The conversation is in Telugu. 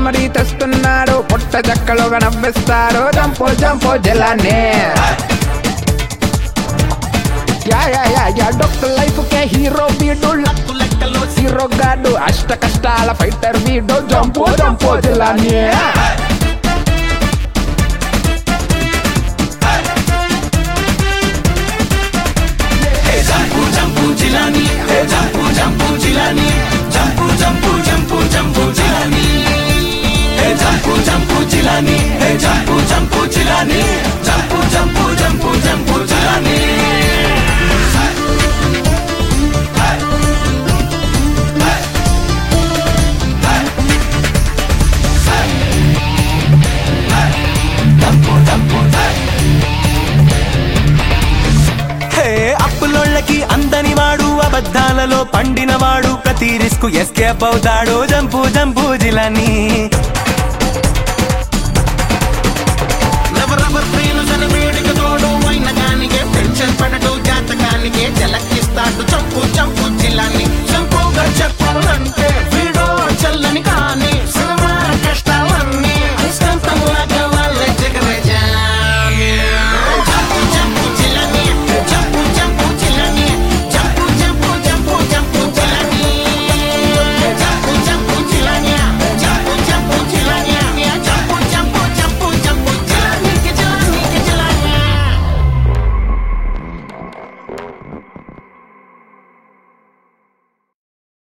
కామెడీ తెస్తున్నాడు పుట్ట చెక్కలుగా నవ్విస్తాడు జంపు జంపు జిలానే యా యా యా యా డాక్టర్ లైఫ్ కే హీరో వీడు లక్కు లెక్కలో హీరో గాడు అష్ట కష్టాల ఫైటర్ వీడు jump jump Jilani jump jump Jilani hey jump jump Jilani jump jump jump jump Jilani hey jump jump Jilani hey jump jump Jilani jump jump jump jump Jilani hey అప్పులోళ్ళకి అందని వాడు అబద్ధాలలో పండినవాడు ప్రతి రిస్క్ ఎస్కేప్ అవుతాడు జంపు జంపు జిలాని రవరవర్ ప్రేలు జన వేడిక తోడు వైనగానికే టెన్షన్ పడడు జాతకానికే జలకిస్తాడు చంపు చంపు జిల్లాని